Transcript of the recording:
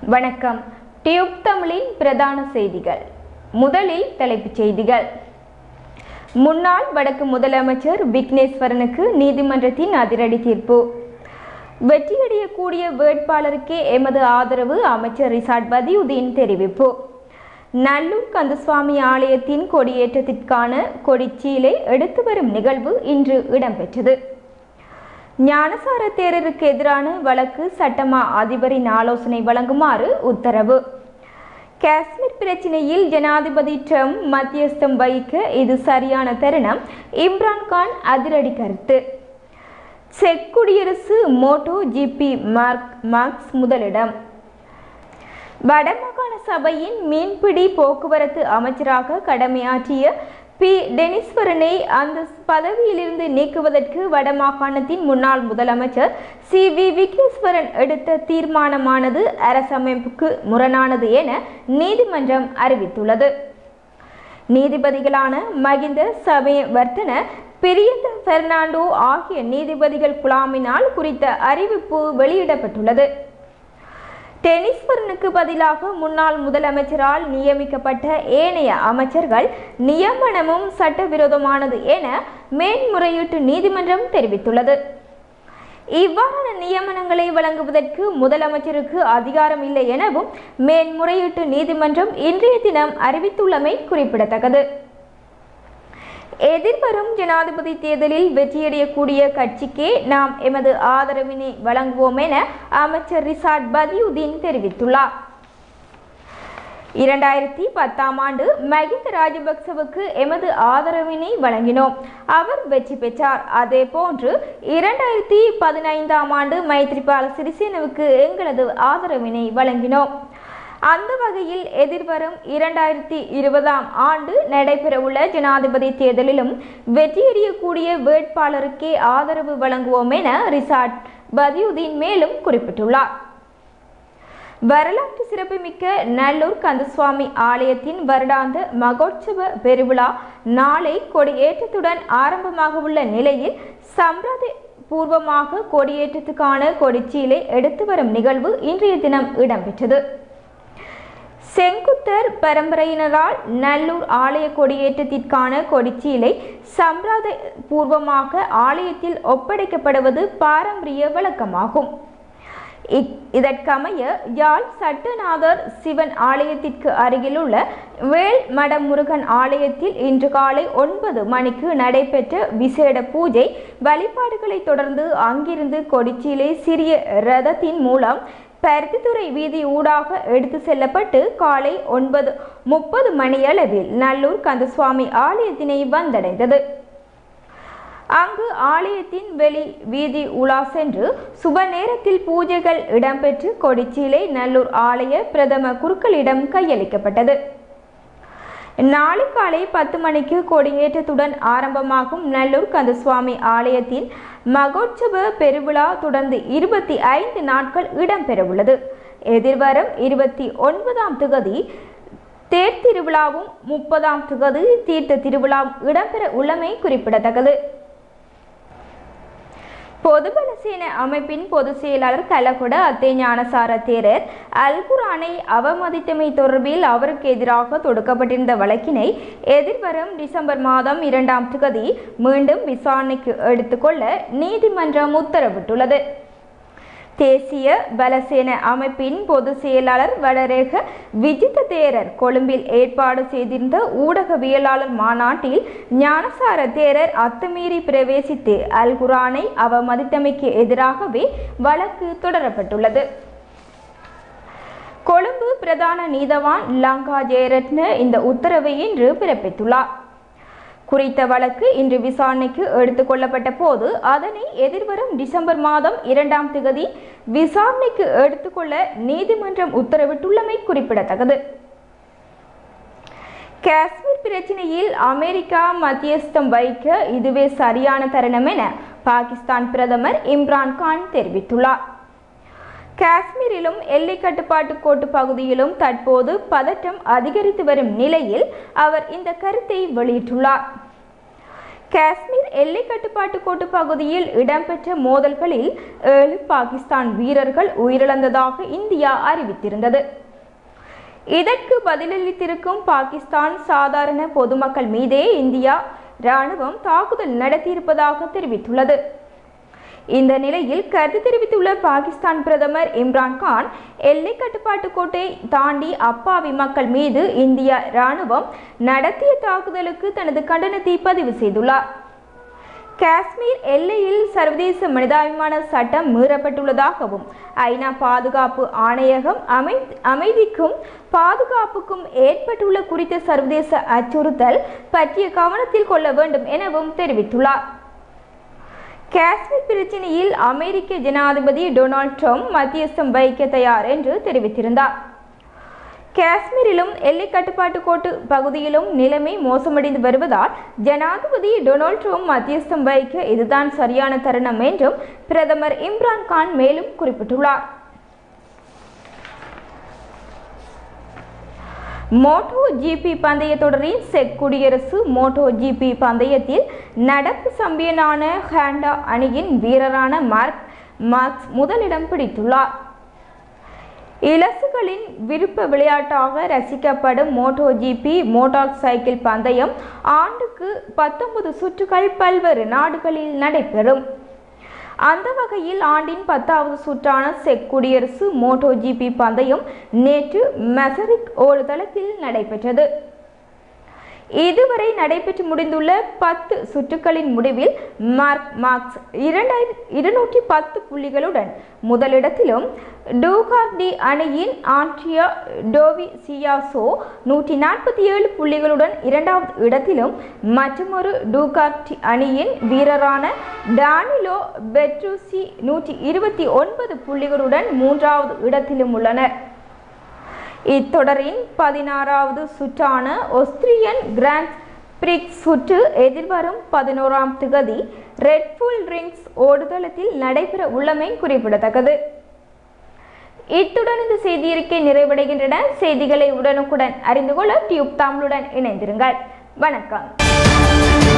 வணக்கம் டியூப் தமிழின் பிரதான செய்திகள் முதலில் தலைப்புச் செய்திகள் முன்னாள் வடக்கு முதலமைச்சர் விக்னேஸ்வரனுக்கு நீதிமன்றத்தின் அதிரடி தீர்ப்பு வெற்றியடையக்கூடிய வேட்பாளருக்கே எமது ஆதரவு அமைச்சர் ரிசாட் பதியுதீன் தெரிவிப்பு நல்லூர் கந்தசுவாமி ஆலயத்தின் கொடியேற்றத்திற்கான கொடிச்சீலை எடுத்து வரும் நிகழ்வு இன்று இடம்பெற்றது ஞானசார தேரருக்கு எதிரான வழக்கு சட்டமா அதிபரின் ஆலோசனை வழங்குமாறு உத்தரவு காஷ்மீர் பிரச்சினையில் ஜனாதிபதி ட்ரம்ப் மத்தியஸ்தம் வகிக்க இது சரியான தருணம் இம்ரான்கான் அதிரடி கருத்து செக் குடியரசு மோட்டோ ஜிபி மார்க் மார்க்ஸ் முதலிடம் வடமாகாண சபையின் மீன்பிடி போக்குவரத்து அமைச்சராக கடமையாற்றிய பி டெனிஸ்வரனை அந்த பதவியிலிருந்து நீக்குவதற்கு வடமாகாணத்தின் முன்னாள் முதலமைச்சர் சி வி விக்னேஸ்வரன் எடுத்த தீர்மானமானது அரசமைப்புக்கு முரணானது என நீதிமன்றம் அறிவித்துள்ளது நீதிபதிகளான மகிந்த சமயவர்த்தன பிரியந்த பெர்னாண்டோ ஆகிய நீதிபதிகள் குழாமினால் குறித்த அறிவிப்பு வெளியிடப்பட்டுள்ளது டெனிஸ்வரனுக்கு பதிலாக முன்னாள் முதலமைச்சரால் நியமிக்கப்பட்ட ஏனைய அமைச்சர்கள் நியமனமும் சட்டவிரோதமானது என மேன்முறையீட்டு நீதிமன்றம் தெரிவித்துள்ளது இவ்வாறான நியமனங்களை வழங்குவதற்கு முதலமைச்சருக்கு அதிகாரம் இல்லை எனவும் மேன்முறையீட்டு நீதிமன்றம் இன்றைய தினம் அறிவித்துள்ளமை குறிப்பிடத்தக்கது எதிர்வரும் ஜனாதிபதி தேர்தலில் வெற்றியடையக்கூடிய கட்சிக்கே நாம் எமது ஆதரவினை வழங்குவோம் என அமைச்சர் ரிசாட் பதியுதீன் தெரிவித்துள்ளார் இரண்டாயிரத்தி பத்தாம் ஆண்டு மகிந்த ராஜபக்சவுக்கு எமது ஆதரவினை வழங்கினோம் அவர் வெற்றி பெற்றார் அதே போன்று இரண்டாயிரத்தி பதினைந்தாம் ஆண்டு மைத்ரிபால சிறிசேனவுக்கு எங்களது ஆதரவினை வழங்கினோம் அந்த வகையில் எதிர்வரும் இரண்டாயிரத்தி இருபதாம் ஆண்டு நடைபெறவுள்ள ஜனாதிபதி தேர்தலிலும் வெற்றியடையக்கூடிய வேட்பாளருக்கே ஆதரவு வழங்குவோம் என ரிசாட் பதியுதீன் மேலும் குறிப்பிட்டுள்ளார் வரலாற்று சிறப்புமிக்க நல்லூர் கந்தசுவாமி ஆலயத்தின் வருடாந்த மகோற்சவ பெருவிழா நாளை கொடியேற்றத்துடன் ஆரம்பமாக உள்ள நிலையில் சம்பிரதாய பூர்வமாக கொடியேற்றத்துக்கான கொடிச்சீலை எடுத்து வரும் நிகழ்வு இன்றைய தினம் இடம்பெற்றது செங்குத்தர் பரம்பரையினரால் நல்லூர் ஆலய கொடியேற்றத்திற்கான கொடிச்சீலை சம்பிரதாய பூர்வமாக ஆலயத்தில் ஒப்படைக்கப்படுவது பாரம்பரிய வழக்கமாகும் இதற்கமைய யாழ் சட்டநாதர் சிவன் ஆலயத்திற்கு அருகிலுள்ள வேல் மடம் முருகன் ஆலயத்தில் இன்று காலை ஒன்பது மணிக்கு நடைபெற்ற விசேட பூஜை வழிபாடுகளை தொடர்ந்து அங்கிருந்து கொடிச்சீலை சிறிய ரதத்தின் மூலம் பருத்தித்துறை வீதி ஊடாக எடுத்து செல்லப்பட்டு காலை ஒன்பது முப்பது மணியளவில் நல்லூர் கந்தசுவாமி ஆலயத்தினை வந்தடைந்தது அங்கு ஆலயத்தின் வெளி வீதி உலா சென்று சுப நேரத்தில் பூஜைகள் இடம்பெற்று கொடிச்சீலை நல்லூர் ஆலய பிரதம குருக்களிடம் கையளிக்கப்பட்டது நாளை காலை பத்து மணிக்கு கொடியேற்றத்துடன் ஆரம்பமாகும் நல்லூர் கந்தசுவாமி ஆலயத்தின் மகோற்சவ பெருவிழா தொடர்ந்து இருபத்தி ஐந்து நாட்கள் இடம்பெறவுள்ளது எதிர்வரும் இருபத்தி ஒன்பதாம் திகதி தேர் திருவிழாவும் முப்பதாம் திகதி தீர்த்த திருவிழாவும் இடம்பெற உள்ளமை குறிப்பிடத்தக்கது பொதுபல சேன அமைப்பின் பொதுச் செயலாளர் கலகுட அத்தே ஞானசார தேரர் அல்குரானை அவமதித்தமை தொடர்பில் அவருக்கு எதிராக தொடுக்கப்பட்டிருந்த வழக்கினை எதிர்வரும் டிசம்பர் மாதம் இரண்டாம் திகதி மீண்டும் விசாரணைக்கு எடுத்துக்கொள்ள நீதிமன்றம் உத்தரவிட்டுள்ளது தேசிய பலசேன அமைப்பின் பொதுச் செயலாளர் வடரேக விஜித தேரர் கொழும்பில் ஏற்பாடு செய்திருந்த ஊடகவியலாளர் மாநாட்டில் ஞானசார தேரர் அத்துமீறி பிரவேசித்து அல் குரானை அவமதித்தமைக்கு எதிராகவே வழக்கு தொடரப்பட்டுள்ளது கொழும்பு பிரதான நீதவான் லங்கா ஜெயரத்ன இந்த உத்தரவை இன்று பிறப்பித்துள்ளார் குறித்த வழக்கு இன்று விசாரணைக்கு எடுத்துக்கொள்ளப்பட்ட போது அதனை எதிர்வரும் டிசம்பர் மாதம் இரண்டாம் திகதி விசாரணைக்கு எடுத்துக்கொள்ள நீதிமன்றம் உத்தரவிட்டுள்ளமை குறிப்பிடத்தக்கது காஷ்மீர் பிரச்சினையில் அமெரிக்கா மத்தியஸ்தம் வைக்க இதுவே சரியான தருணம் என பாகிஸ்தான் பிரதமர் இம்ரான் கான் தெரிவித்துள்ளார் காஷ்மீரிலும் எல்லை கட்டுப்பாட்டு கோட்டு பகுதியிலும் தற்போது பதட்டம் அதிகரித்து வரும் நிலையில் அவர் இந்த கருத்தை வெளியிட்டுள்ளார் காஷ்மீர் எல்லை கட்டுப்பாட்டு கோட்டு பகுதியில் இடம்பெற்ற மோதல்களில் ஏழு பாகிஸ்தான் வீரர்கள் உயிரிழந்ததாக இந்தியா அறிவித்திருந்தது இதற்கு பதிலளித்திருக்கும் பாகிஸ்தான் சாதாரண பொதுமக்கள் மீதே இந்தியா ராணுவம் தாக்குதல் நடத்தியிருப்பதாக தெரிவித்துள்ளது இந்த நிலையில் கருத்து தெரிவித்துள்ள பாகிஸ்தான் பிரதமர் இம்ரான் கான் எல்லை கட்டுப்பாட்டு கோட்டை தாண்டி அப்பாவி மக்கள் மீது இந்திய ராணுவம் நடத்திய தாக்குதலுக்கு தனது கண்டனத்தை பதிவு செய்துள்ளார் காஷ்மீர் எல்லையில் சர்வதேச மனிதாபிமான சட்டம் மீறப்பட்டுள்ளதாகவும் ஐநா பாதுகாப்பு ஆணையகம் அமை அமைதிக்கும் பாதுகாப்புக்கும் ஏற்பட்டுள்ள குறித்த சர்வதேச அச்சுறுத்தல் பற்றிய கவனத்தில் கொள்ள வேண்டும் எனவும் தெரிவித்துள்ளார் காஷ்மீர் பிரச்சனையில் அமெரிக்க ஜனாதிபதி டொனால்ட் ட்ரம்ப் மத்தியஸ்தம் வைக்க தயார் என்று தெரிவித்திருந்தார் காஷ்மீரிலும் எல்லை கட்டுப்பாட்டு கோட்டு பகுதியிலும் நிலைமை மோசமடைந்து வருவதால் ஜனாதிபதி டொனால்ட் ட்ரம்ப் மத்தியஸ்தம் வைக்க இதுதான் சரியான தருணம் என்றும் பிரதமர் இம்ரான் கான் மேலும் குறிப்பிட்டுள்ளார் மோட்டோ ஜிபி பந்தய தொடரின் செக் குடியரசு மோட்டோ ஜிபி பந்தயத்தில் நடப்பு சாம்பியனான ஹாண்டா அணியின் வீரரான மார்க் மார்க்ஸ் முதலிடம் பிடித்துள்ளார் இலசுகளின் விருப்ப விளையாட்டாக ரசிக்கப்படும் மோட்டோ ஜிபி மோட்டார் சைக்கிள் பந்தயம் ஆண்டுக்கு பத்தொன்பது சுற்றுகள் பல்வேறு நாடுகளில் நடைபெறும் அந்த வகையில் ஆண்டின் பத்தாவது சுற்றான செக் குடியரசு மோட்டோ ஜிபி பந்தயம் நேற்று மெசரிக் ஓடுதளத்தில் நடைபெற்றது இதுவரை நடைபெற்று முடிந்துள்ள பத்து சுற்றுகளின் முடிவில் மார்க் மார்க்ஸ் இரண்டாயிரத்தி இருநூற்றி பத்து புள்ளிகளுடன் முதலிடத்திலும் டூகார்டி அணியின் ஆண்ட்ரியா டோவி சியாசோ நூற்றி நாற்பத்தி ஏழு புள்ளிகளுடன் இரண்டாவது இடத்திலும் மற்றொரு டூகார்டி அணியின் வீரரான டானிலோ பெட்ரூசி நூற்றி இருபத்தி ஒன்பது புள்ளிகளுடன் மூன்றாவது இடத்திலும் உள்ளனர் இத்தொடரின் பதினாறாவது சுற்றான ஒஸ்திரியன் கிராண்ட் பிரிக்ஸ் சுற்று எதிர்வரும் பதினோராம் திகதி ரெட்ஃபுல் ரிங்ஸ் ஓடுதளத்தில் நடைபெற உள்ளமை குறிப்பிடத்தக்கது இத்துடன் இந்த செய்தி அறிக்கை நிறைவடைகின்றன செய்திகளை உடனுக்குடன் அறிந்து கொள்ள டியூப் தமிழுடன் இணைந்திருங்கள் வணக்கம்